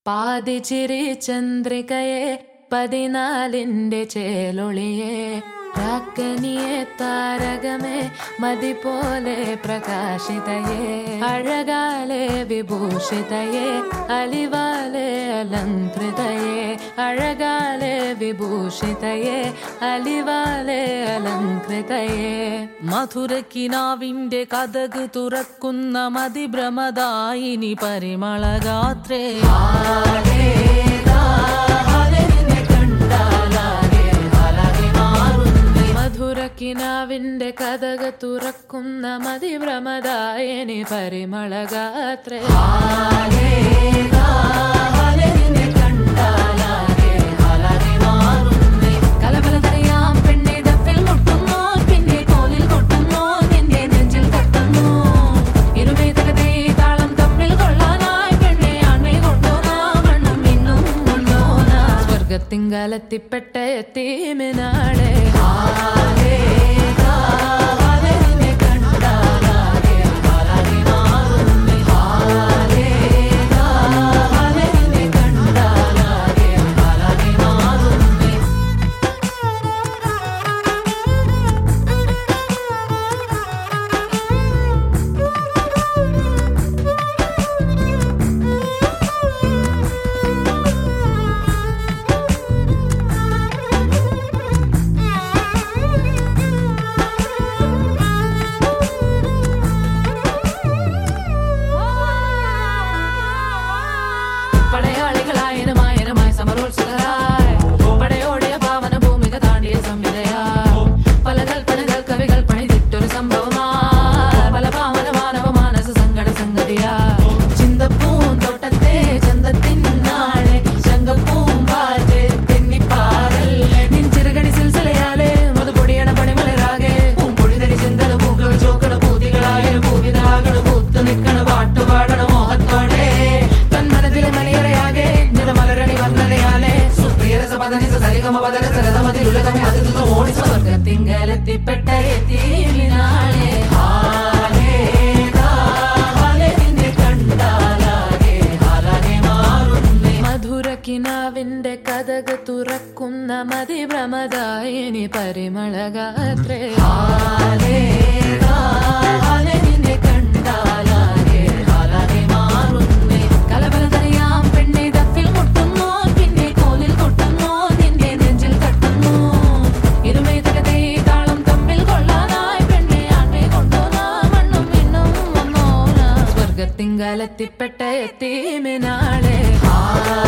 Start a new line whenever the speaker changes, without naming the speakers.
പാതിച്ചിരി ചന്ദ്രികയെ പതിനാലിന്റെ ചേലൊളിയെ രാക്കനിയെ താരകമേ മതി പോലെ പ്രകാശിതയെ അഴകാലെ വിഭൂഷിതയെ അലിവാലെ അലങ്കൃതയെ അഴകാലെ വിഭൂഷിതയെ അലിവാലെ അലങ്കൃതയെ
മധുരക്കിനാവിന്റെ കഥക് തുറക്കുന്ന മതിഭ്രമദായിനി പരിമളഗാത്രേ
മധുരക്കിനാവിന്റെ കഥക തുറക്കുന്ന മതിഭ്രമദായനി പരിമളഗാത്രേ കലബലതറിയാം പെണ്ണെ ദഫിൽ മുട്ടുന്നു പിന്നെ കോലിൽ കൊട്ടുന്നു നിന്റെ നെഞ്ചിൽ തട്ടുന്നു ഇരുമേതകതേ താളം തമ്മിൽ കൊള്ളാനായി പെണ്ണെ ആൺമേ കൊണ്ടോനാ മണ്ണും മിന്നും കൊണ്ടോനാ സ്വർഗത്തിങ്കലെത്തിപ്പെട്ട എത്തീമിനാളെ പടയാളികളായനമായനമായി സമരോത്സുകരായി പടയോടിയ പാവന ഭൂമിക താണ്ടിയ സംവിധയാ പല കൽപ്പനകൾ കവികൾ പണിതിട്ടൊരു സംഭവമാ പല പാവന മാനവ മാനസ സങ്കട സംഗതിയാ ചിന്തപ്പൂന്തോട്ടത്തെ ചന്തത്തിൻ നാളെ ശങ്കപ്പൂമ്പാറ്റ് തെന്നിപ്പാറൽ നിൻചിറകടി സിൽസിലയാലെ മൃദുപൊടിയണ പണിമലരാകെ പൂമ്പൊഴിതരി ചിന്തന പൂക്കൾ ചോക്കണ പൂതികളായ പൂവിതാകണ പൂത്തു നിൽക്കണ പാട്ടുപാടണ മോഹത്തോടെ തന്മനത്തിലെ മണിയറയാകെ നിറമലരണി വർണ്ണനയാലെ സുപ്രിയരസ പദനിസ സരിഗമ പദന സരതമതിലുലകമേ അതിർന്നു ഓടിച്ച സ്വർഗത്തിങ്കലെത്തിപ്പെട്ട എത്തിയിനാളെ ഹാലേ ഹാലേ നിന്നെ കണ്ടാലാകെ ഹാലാകെ മാറുന്നേ മധുരക്കിനാവിന്റെ കഥക് തുറക്കുന്ന മതിഭ്രമദായിനി പരിമളഗാത്രേ ഹാലേ ഹാലേ നിന്നെ കണ്ടാലാകെ ഹാലാകെ മാറുന്നേ കലബലതറിയാം പെണ്ണെ ദഫിൽ മുട്ടുന്നു പിന്നെ കോലിൽ കൊട്ടുന്നു നിന്റെ നെഞ്ചിൽ തട്ടുന്നു ഇരുമേതകതേ താളം തമ്മിൽ കൊള്ളാനായി പെണ്ണെ ആൺമേ കൊണ്ടോനാ മണ്ണും മിന്നും വന്നോനാ സ്വർഗത്തിങ്കലെത്തിപ്പെട്ട എത്തീമിനാളെ ഹാ